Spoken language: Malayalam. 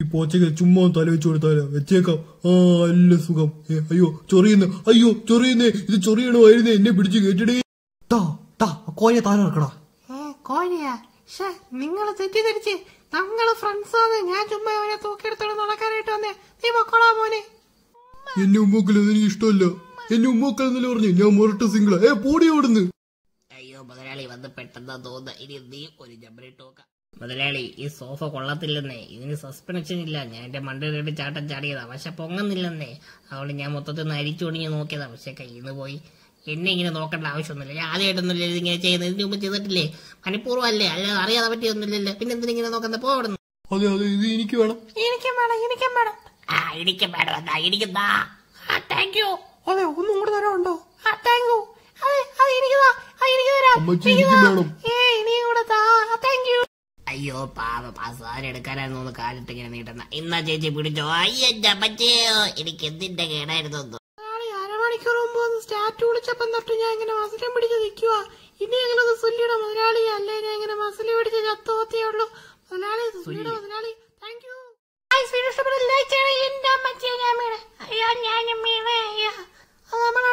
പോച്ചയ്ക്ക് ചുമ്മാ ഒന്ന് തല വെച്ച് കൊടുത്താലോ വെച്ചേക്കാം ആ നല്ല സുഖം ഏ, അയ്യോ ചൊറിയുന്നു അയ്യോ ചൊറിയുന്നേ ഇത് ചൊറിയണമായിരുന്നേ എന്നെ പിടിച്ച് കേട്ടിടേ ടാ ടാ കോയെ താഴെ ഇറക്കടാ ഏ കോഴിയാ ഷേ നിങ്ങൾ തെറ്റിദ്ധരിച്ച് ഞങ്ങള് ഫ്രണ്ട്സാണ് ഞാൻ ചുമ്മാ അവനെ തൂക്കിയെടുത്തോണ്ട് നടക്കാനായിട്ട് വന്നേ നീ പൊക്കോളാ മോനെ എന്നെ ഉമ്മക്കല്ലെന്ന് എനിക്ക് ഇഷ്ടമല്ല എന്നെ ഉമ്മക്കല്ലെന്നല്ലേ പറഞ്ഞു ഞാൻ മുരട്ട് സിംഗിളാ ഏ പോടി ഓടുന്നു അയ്യോ മുതലാളി വന്ന് പെട്ടെന്ന് തോന്നുന്നു ഇനി നീ ഒരു ജമ്പറിട്ട് നോക്കാം മുതലാളി ഈ സോഫ കൊള്ളത്തില്ലെന്നേ ഇതിന് സസ്പെൻഷൻ ഇല്ല ഞാൻ എന്റെ മണ്ടയിലിട്ട് ചാട്ടം ചാടിയതാ പക്ഷെ പൊങ്ങുന്നില്ലെന്നേ അതുകൊണ്ട് ഞാൻ മൊത്തത്തിൽ നിന്ന് അരിച്ചൊടിഞ്ഞ് നോക്കിയതാ പക്ഷെ കയ്യിൽ നിന്ന് പോയി എന്നെ ഇങ്ങനെ നോക്കേണ്ട ആവശ്യമൊന്നുമില്ല ഞാൻ ആദ്യമായിട്ടൊന്നുമില്ല ഇതിങ്ങനെ ചെയ്യുന്നത് ഇതിന് മുമ്പ് ചെയ്തിട്ടില്ലേ മനഃപൂർവ്വം അല്ലേ അല്ലാതെ അറിയാതെ പറ്റിയൊന്നുമില്ലല്ലോ പിന്നെ എന്തിനിങ്ങനെ നോക്കുന്നത് പോകണം അതെ അതെ ഇത് എനിക്ക് വേണം എനിക്കും വേണം എനിക്കും വേണം ആ എനിക്ക് വേണം എന്താ എനിക്കെന്താ ആ താങ്ക് യു അതെ ഒന്നും കൂടെ തരാനുണ്ടോ ആ താങ്ക് യു അതെ അത് എനിക്ക് താ അത് എനിക്ക് തരാം അമ്മച്ചി എനിക്ക് എനിക്ക് താ. വേണം ഏ ഇനിയും കൂടെ താ താങ്ക് യു അയ്യോ പാവം ആ സാധനം എടുക്കാനായിരുന്നു ഒന്ന് കാലിട്ട് ഇങ്ങനെ നീട്ടുന്ന ഇന്നാ ചേച്ചി പിടിച്ചോ അയ്യോ പറ്റിയോ എനിക്ക് എന്തിന്റെ കേടായിരുന്നു എന്തോ. നാളെ അരമണിക്കൂർ മുമ്പ് ഒന്ന് സ്റ്റാറ്റ് വിളിച്ചപ്പം തൊട്ട് ഞാൻ ഇങ്ങനെ മസിലും പിടിച്ച് നിൽക്കുക ഇനിയെങ്കിലും ഒന്ന് സുല്ലിയുടെ മുതലാളി അല്ലേ ഞാൻ ഇങ്ങനെ മസിൽ പിടിച്ച് ചത്തോത്തേ ഉള്ളൂ മുതലാളി സുല്ലിയുടെ മുതലാളി താങ്ക് യു വീഡിയോ ഇഷ്ടപ്പെട്ട ലൈക്ക് ചെയ്യണം എന്റെ അമ്മച്ചിയെ ഞാൻ വീണേ അയ്യോ ഞാനും വീണേ അയ്യോ അത് നമ്മുടെ